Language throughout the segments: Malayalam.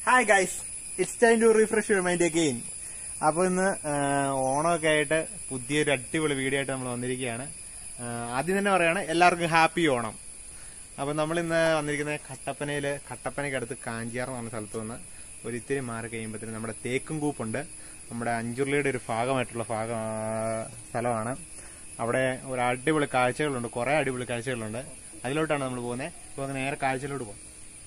Hi guys it's time to refresh your mind again അപ്പോൾ ഇന്ന് ആ, ഓണമൊക്കെ ആയിട്ട് പുതിയൊരു അടിപൊളി വീഡിയോ ആയിട്ട് നമ്മൾ വന്നിരിക്കുകയാണ് ആ, ആദ്യം തന്നെ പറയാണ് എല്ലാവർക്കും ഹാപ്പി ഓണം അപ്പോൾ നമ്മൾ ഇന്ന് വന്നിരിക്കുന്നത് കട്ടപ്പനയിൽ കട്ടപ്പനയ്ക്ക് അടുത്ത് കാഞ്ചിയാർ എന്ന് പറഞ്ഞ സ്ഥലത്ത് നിന്ന് ഒരു ഇത്തിരി മാറി കഴിയുമ്പോഴത്തേനും നമ്മുടെ തേക്കും കൂപ്പുണ്ട് നമ്മുടെ അഞ്ചുരുളിയുടെ ഒരു ഭാഗമായിട്ടുള്ള ഭാഗം ആ, സ്ഥലമാണ് അവിടെ ഒരു അടിപൊളി കാഴ്ചകളുണ്ട് കുറേ അടിപൊളി കാഴ്ചകളുണ്ട് അതിലോട്ടാണ് നമ്മൾ പോകുന്നത് ഇപ്പോൾ നമുക്ക് നേരെ കാഴ്ചയിലോട്ട് പോകാം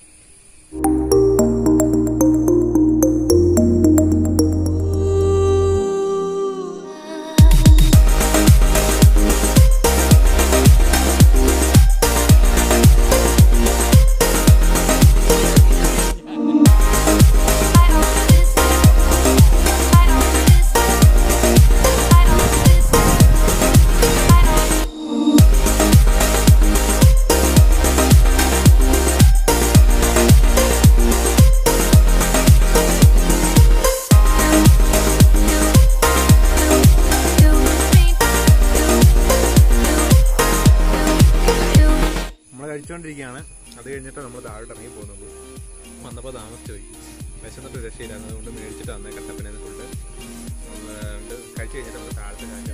നമ്മൾ കഴിച്ചുകൊണ്ടിരിക്കുകയാണ് അത് കഴിഞ്ഞിട്ട് നമ്മൾ താഴോട്ട് ഇറങ്ങി പോകുന്നത് വന്നപ്പോൾ താമസിച്ചു പോയി വിശന്നിട്ട് രക്ഷയില്ലായിരുന്നു അതുകൊണ്ട് മേടിച്ചിട്ട് വന്നേ കട്ടപ്പനയിൽ ഫുഡ് നമ്മൾ കഴിച്ചു കഴിഞ്ഞിട്ട് നമ്മൾ താഴത്തെ കാഴ്ച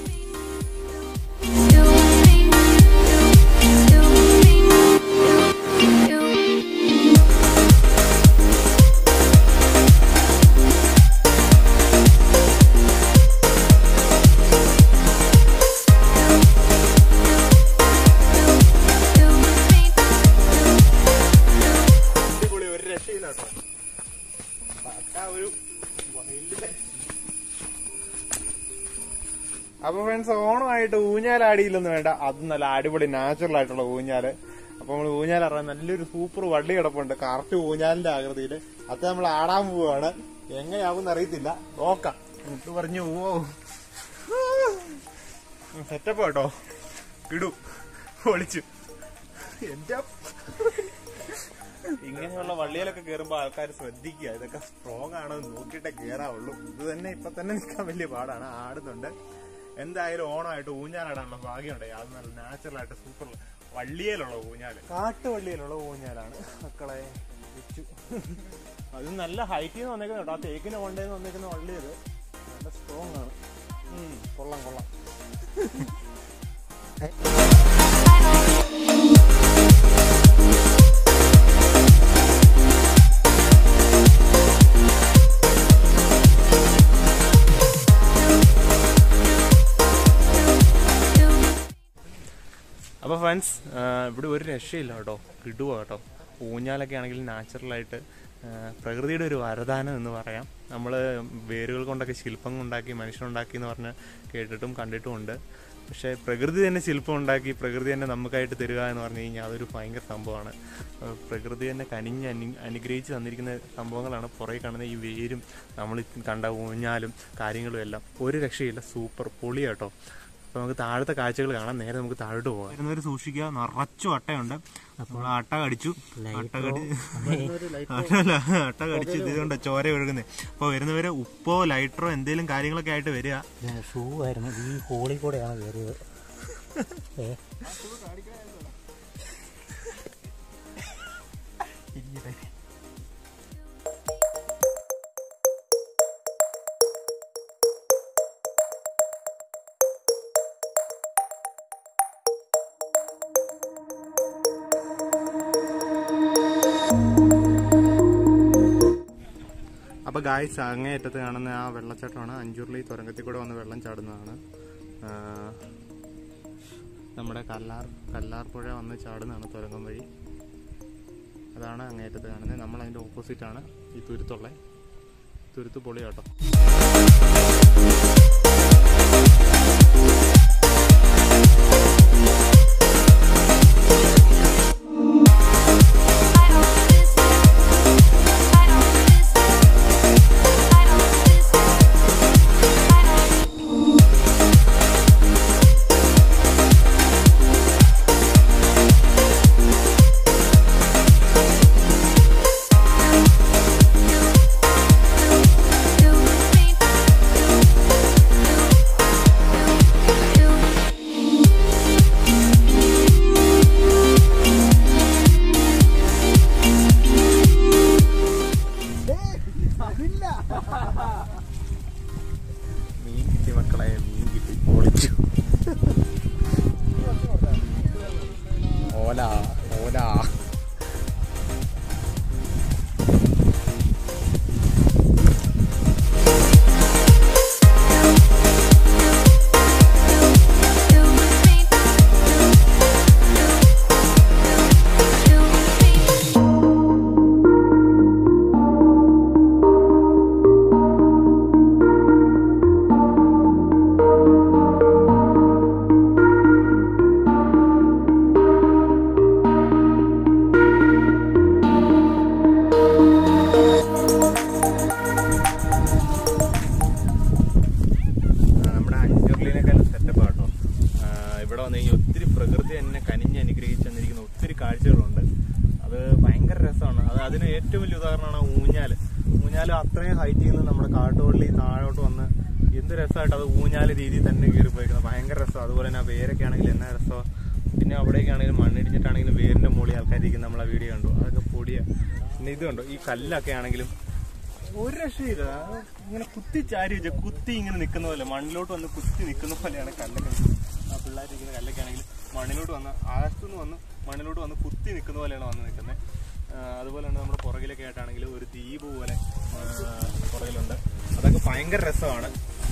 അടിപൊളി ഒരു രക്ഷയില്ലാട്ടോ പക്കാ ഒരു wild life. അപ്പൊ ഫ്രണ്ട്സ് ഓണമായിട്ട് ഊഞ്ഞാലാടിയില്ലെന്ന് വേണ്ട അത് നല്ല അടിപൊളി നാച്ചുറൽ ആയിട്ടുള്ള ഊഞ്ഞാല് അപ്പൊ നമ്മൾ ഊഞ്ഞാൽ അറിയാൻ നല്ലൊരു സൂപ്പർ വള്ളി കിടപ്പുണ്ട് കറക്റ്റ് ഊഞ്ഞാലിന്റെ ആകൃതിയിൽ അത് നമ്മൾ ആടാൻ പോവാണ് എങ്ങനെയാവും അറിയത്തില്ല നോക്കാം എന്നിട്ട് പറഞ്ഞു ഓ സെറ്റപ്പ് കേട്ടോ ഇടൂ പൊളിച്ചു എന്റെ ഇങ്ങനെയുള്ള വള്ളിയിലൊക്കെ കയറുമ്പോൾ ആൾക്കാർ ശ്രദ്ധിക്കുക ഇതൊക്കെ സ്ട്രോങ് ആണോ എന്ന് നോക്കിയിട്ടേ കയറാവുള്ളൂ ഇത് തന്നെ ഇപ്പൊ തന്നെ നിൽക്കാൻ വലിയ പാടാണ് ആടുന്നുണ്ട് എന്തായാലും ഓണമായിട്ട് ഊഞ്ഞാലാടാനുള്ള ഭാഗ്യമുണ്ടായി അത് നല്ല നാച്ചുറൽ ആയിട്ട് സൂപ്പർ വള്ളിയിലുള്ള ഊഞ്ഞാല് കാട്ടുവള്ളിയിലുള്ള ഊഞ്ഞാലാണ് മക്കളെ വെച്ചു അത് നല്ല ഹൈറ്റിൽ നിന്ന് വന്നേക്കുന്ന കേട്ടോ ആ തേക്കിന് കൊണ്ടേന്ന് വന്നേക്കുന്ന വള്ളി ഇത് നല്ല സ്ട്രോങ് ആണ് ഉം, കൊള്ളാം കൊള്ളാം അപ്പോൾ ഫ്രണ്ട്സ് ഇവിടെ ഒരു രക്ഷയില്ല കേട്ടോ കിടുക കേട്ടോ ഊഞ്ഞാലൊക്കെ ആണെങ്കിൽ നാച്ചുറലായിട്ട് പ്രകൃതിയുടെ ഒരു വരദാനം എന്ന് പറയാം നമ്മൾ വേരുകൾ കൊണ്ടൊക്കെ ശില്പം ഉണ്ടാക്കി മനുഷ്യനുണ്ടാക്കി എന്ന് പറഞ്ഞ് കേട്ടിട്ടും കണ്ടിട്ടും ഉണ്ട് പക്ഷേ പ്രകൃതി തന്നെ ശില്പം ഉണ്ടാക്കി പ്രകൃതി തന്നെ നമുക്കായിട്ട് തരിക എന്ന് പറഞ്ഞു കഴിഞ്ഞാൽ അതൊരു ഭയങ്കര സംഭവമാണ് ഏഹ് പ്രകൃതി തന്നെ കനിഞ്ഞ് അനു അനുഗ്രഹിച്ച് തന്നിരിക്കുന്ന സംഭവങ്ങളാണ് പുറകെ കാണുന്ന ഈ വേരും നമ്മൾ കണ്ട ഊഞ്ഞാലും കാര്യങ്ങളും എല്ലാം ഒരു രക്ഷയില്ല സൂപ്പർ പൊളി കേട്ടോ അപ്പൊ നമുക്ക് താഴത്തെ കാഴ്ചകൾ കാണാം നേരെ നമുക്ക് താഴോട്ട് പോകാം വരുന്നവർ സൂക്ഷിക്കുക നിറച്ചു അട്ടയുണ്ട് അപ്പോൾ അട്ട കടിച്ചു അട്ട കടി അല്ല, അട്ട കടിച്ചു ഇതുകൊണ്ട് ചോര ഒഴുകുന്നത് അപ്പൊ വരുന്നവര് ഉപ്പോ ലൈറ്ററോ എന്തെങ്കിലും കാര്യങ്ങളൊക്കെ ആയിട്ട് വരിക ഷൂ ആയിരുന്നു ഈ ഹോളിൽ കൂടെയാണ് കയറിയത് ഏ അപ്പൊ ഗായ്സ് അങ്ങേയറ്റത്ത് കാണുന്ന ആ വെള്ളച്ചാട്ടമാണ് അഞ്ചുരുളി തുരങ്കത്തിൽ കൂടെ വന്ന് വെള്ളം ചാടുന്നതാണ് ആ, നമ്മുടെ കല്ലാർ കല്ലാർ പുഴ വന്ന് ചാടുന്നതാണ് തുരങ്കം വഴി അതാണ് അങ്ങേയറ്റത്ത് കാണുന്നത് നമ്മൾ അതിന്റെ ഓപ്പോസിറ്റ് ആണ് ഈ തുരുത്തുള്ള തുരുത്ത് പൊളി കേട്ടോ Do അതിന് ഏറ്റവും വലിയ ഉദാഹരണമാണ് ഊഞ്ഞാല് ഊഞ്ഞാല് അത്രയും ഹൈറ്റിൽ നിന്ന് നമ്മുടെ കാട്ടുവള്ളി താഴോട്ട് വന്ന് എന്ത് രസമായിട്ട് അത് ഊഞ്ഞാല് രീതിയിൽ തന്നെ കയറി പോയിരിക്കുന്നത് ഭയങ്കര രസം അതുപോലെ തന്നെ ആ വേരൊക്കെ ആണെങ്കിൽ എന്നാ രസമാണ് പിന്നെ അവിടേക്കാണെങ്കിലും മണ്ണിടിഞ്ഞിട്ടാണെങ്കിലും വേരിന്റെ മുകളിൽ ആൾക്കാർ ഇരിക്കുന്ന നമ്മളെ വീഡിയോ കണ്ടു അതൊക്കെ പൊടിയ പിന്നെ ഇത് കണ്ടു ഈ കല്ലൊക്കെ ആണെങ്കിലും ഒരു രക്ഷയില്ല അത് ഇങ്ങനെ കുത്തി ചാരി വെച്ച കുത്തി ഇങ്ങനെ നിൽക്കുന്ന പോലെ മണ്ണിലോട്ട് വന്ന് കുത്തി നിൽക്കുന്ന പോലെയാണ് കല്ലൊക്കെ ആ പിള്ളേരിരിക്കുന്ന കല്ലൊക്കെ ആണെങ്കിൽ മണ്ണിലോട്ട് വന്ന് ആകാശത്തുനിന്ന് വന്ന് മണ്ണിലോട്ട് വന്ന് കുത്തി നിൽക്കുന്ന പോലെയാണ് വന്ന് നിൽക്കുന്നത് അതുപോലെ തന്നെ നമ്മുടെ പുറകിലൊക്കെ ആയിട്ടാണെങ്കിൽ ഒരു ദ്വീപ് പോലെ ആ, പുറകിലുണ്ട് അതൊക്കെ ഭയങ്കര രസമാണ്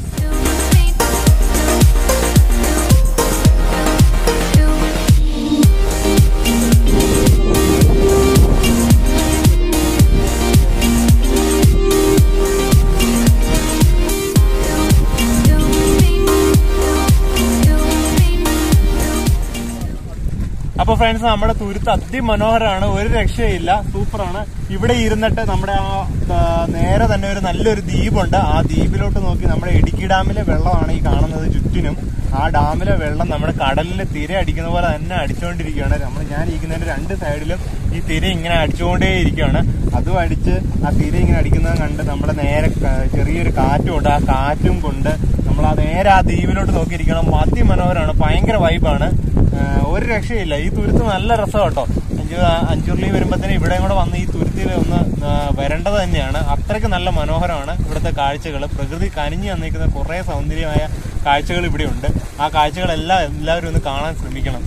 അപ്പൊ ഫ്രണ്ട്സ് നമ്മുടെ തുരുത്ത് അതിമനോഹരമാണ് ഒരു രക്ഷയില്ല സൂപ്പറാണ് ഇവിടെ ഇരുന്നിട്ട് നമ്മുടെ ആ ആ, നേരെ തന്നെ ഒരു നല്ലൊരു ദ്വീപുണ്ട് ആ ദ്വീപിലോട്ട് നോക്കി നമ്മുടെ ഇടുക്കി ഡാമിലെ വെള്ളമാണ് ഈ കാണുന്നത് ചുറ്റിനും ആ ഡാമിലെ വെള്ളം നമ്മുടെ കടലിൽ തിര അടിക്കുന്ന പോലെ തന്നെ അടിച്ചുകൊണ്ടിരിക്കുകയാണ് നമ്മൾ ഞാൻ ഇരിക്കുന്നതിന്റെ രണ്ട് സൈഡിലും ഈ തിര ഇങ്ങനെ അടിച്ചുകൊണ്ടേ ഇരിക്കുകയാണ് അതും അടിച്ച് ആ തിര ഇങ്ങനെ അടിക്കുന്നത് കണ്ട് നമ്മുടെ നേരെ ക- ചെറിയൊരു കാറ്റും ഉണ്ട് ആ കാറ്റും കൊണ്ട് നമ്മൾ ആ നേരെ ആ ദ്വീപിലോട്ട് നോക്കിയിരിക്കണം അതിമനോഹരമാണ് ഭയങ്കര വൈബാണ് ആഹ് ഒരു രക്ഷയില്ല ഈ തുരുത്ത് നല്ല രസം കേട്ടോ അഞ്ചു അഞ്ചുരുളി വരുമ്പോഴത്തേനും ഇവിടെ കൂടെ വന്ന് ഈ തുരുത്തിൽ ഒന്ന് ആഹ് വരേണ്ടത് തന്നെയാണ് അത്രയ്ക്ക് നല്ല മനോഹരമാണ് ഇവിടുത്തെ കാഴ്ചകൾ പ്രകൃതി കനിഞ്ഞു വന്നിരിക്കുന്ന കുറേ സൗന്ദര്യമായ കാഴ്ചകൾ ഇവിടെ ഉണ്ട് ആ കാഴ്ചകളെല്ലാം എല്ലാവരും ഒന്ന് കാണാൻ ശ്രമിക്കണം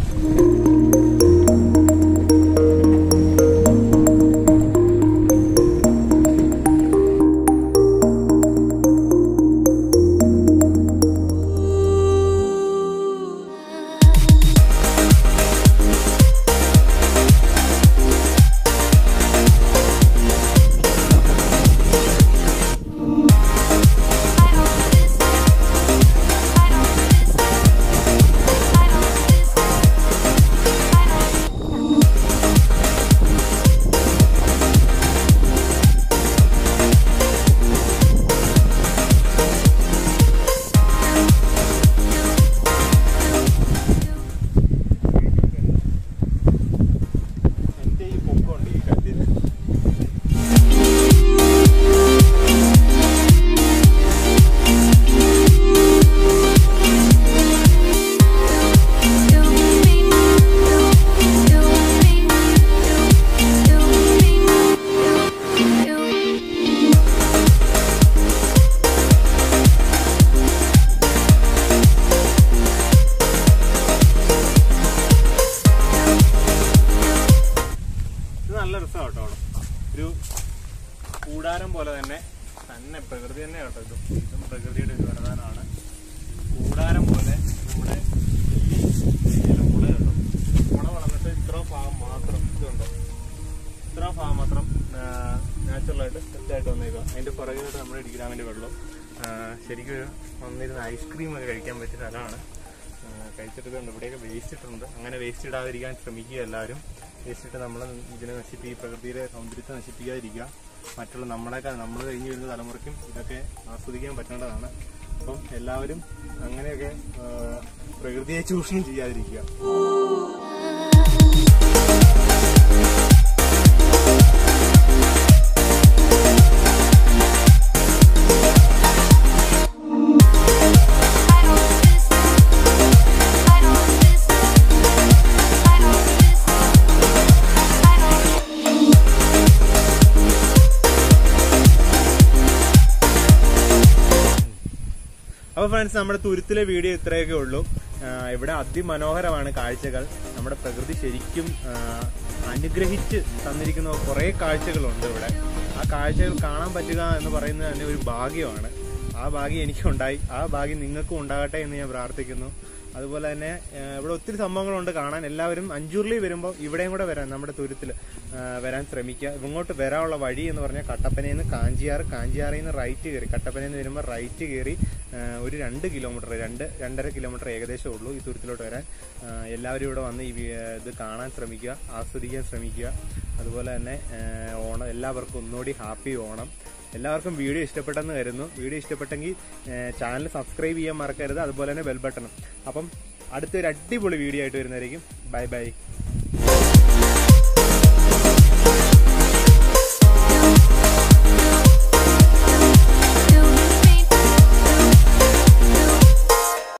എന്റെ ഈ പൊക്കമുണ്ട് ഈ കല്ലിന് ഇത് നല്ല രസമാണ് കേട്ടോ അവിടെ. ഒരു കൂടാരം പോലെ തന്നെ തന്നെ പ്രകൃതി തന്നെ കേട്ടോ ഇതും ഇതും പ്രകൃതിയുടെ ഒരു വരദാനമാണ് കൂടാരം പോലെ ഇവിടെ ഈ മുള കേട്ടോ മുള വളർന്നിട്ട് ഇത്ര ഭാഗം മാത്രം ഇതുണ്ടോ ഇത്ര ഭാഗം മാത്രം നാച്ചുറലായിട്ട് സെറ്റായിട്ട് വന്നേക്കുക അതിന്റെ പുറകിലായിട്ട് നമ്മുടെ ഇടിഗ്രാമിന്റെ വെള്ളം ആ, ശരിക്കും ഒരു വന്നിരുന്ന ഐസ്ക്രീം ഒക്കെ കഴിക്കാൻ പറ്റിയ സ്ഥലമാണ് ആ, കഴിച്ചിട്ട് ഇതുണ്ട് ഇവിടെയൊക്കെ വേസ്റ്റ് ഇട്ടിട്ടുണ്ട് അങ്ങനെ വേസ്റ്റ് ഇടാതിരിക്കാൻ ശ്രമിക്കുക എല്ലാവരും വേസ്റ്റ് ഇട്ട് നമ്മൾ ഇതിനെ നശിപ്പി ഈ പ്രകൃതിയുടെ സൗന്ദര്യത്തെ നശിപ്പിക്കാതിരിക്കുക മറ്റുള്ള നമ്മളെയൊക്കെ നമ്മൾ കഴിഞ്ഞു വരുന്ന തലമുറയ്ക്കും ഇതൊക്കെ ആസ്വദിക്കാൻ പറ്റേണ്ടതാണ് അപ്പം എല്ലാവരും അങ്ങനെയൊക്കെ ആ, പ്രകൃതിയെ ചൂഷണം ചെയ്യാതിരിക്കുക അപ്പൊ ഫ്രണ്ട്സ് നമ്മുടെ തുരുത്തിലെ വീഡിയോ ഇത്രയൊക്കെ ഉള്ളൂ ആ, ഇവിടെ അതിമനോഹരമാണ് കാഴ്ചകൾ നമ്മുടെ പ്രകൃതി ശരിക്കും ആ, അനുഗ്രഹിച്ച് തന്നിരിക്കുന്ന കുറേ കാഴ്ചകളുണ്ട് ഇവിടെ ആ കാഴ്ചകൾ കാണാൻ പറ്റുക എന്ന് പറയുന്നത് തന്നെ ഒരു ഭാഗ്യമാണ് ആ ഭാഗ്യം എനിക്കുണ്ടായി ആ ഭാഗ്യം നിങ്ങൾക്കും ഉണ്ടാകട്ടെ എന്ന് ഞാൻ പ്രാർത്ഥിക്കുന്നു അതുപോലെ തന്നെ ആ, ഇവിടെ ഒത്തിരി സംഭവങ്ങളുണ്ട് കാണാൻ എല്ലാവരും അഞ്ചൂറിൽ വരുമ്പോൾ ഇവിടെയും കൂടെ വരാൻ നമ്മുടെ തുരുത്തിൽ വരാൻ ശ്രമിക്കുക ഇങ്ങോട്ട് വരാനുള്ള വഴി എന്ന് പറഞ്ഞാൽ കട്ടപ്പനയിൽ നിന്ന് കാഞ്ചിയാർ കാഞ്ചിയാറിൽ നിന്ന് റൈറ്റ് കയറി കട്ടപ്പനയിൽ നിന്ന് വരുമ്പോൾ റൈറ്റ് കയറി ആ, ഒരു രണ്ട് കിലോമീറ്റർ രണ്ട് രണ്ടര കിലോമീറ്റർ ഏകദേശം ഉള്ളൂ ഈ തുരുത്തിലോട്ട് വരാൻ ആ, എല്ലാവരും ഇവിടെ വന്ന് ഈ വി- ഇത് കാണാൻ ശ്രമിക്കുക ആസ്വദിക്കാൻ ശ്രമിക്കുക അതുപോലെ തന്നെ ആ, ഓണം എല്ലാവർക്കും ഒന്നുകൂടി ഹാപ്പി ഓണം എല്ലാവർക്കും വീഡിയോ ഇഷ്ടപ്പെട്ടെന്ന് കരുതുന്നു വീഡിയോ ഇഷ്ടപ്പെട്ടെങ്കിൽ ചാനൽ സബ്സ്ക്രൈബ് ചെയ്യാൻ മറക്കരുത് അതുപോലെ തന്നെ ബെൽ ബട്ടണും അപ്പം അടുത്തൊരു അടിപൊളി വീഡിയോ ആയിട്ട് വരുന്നതായിരിക്കും ബൈ ബൈ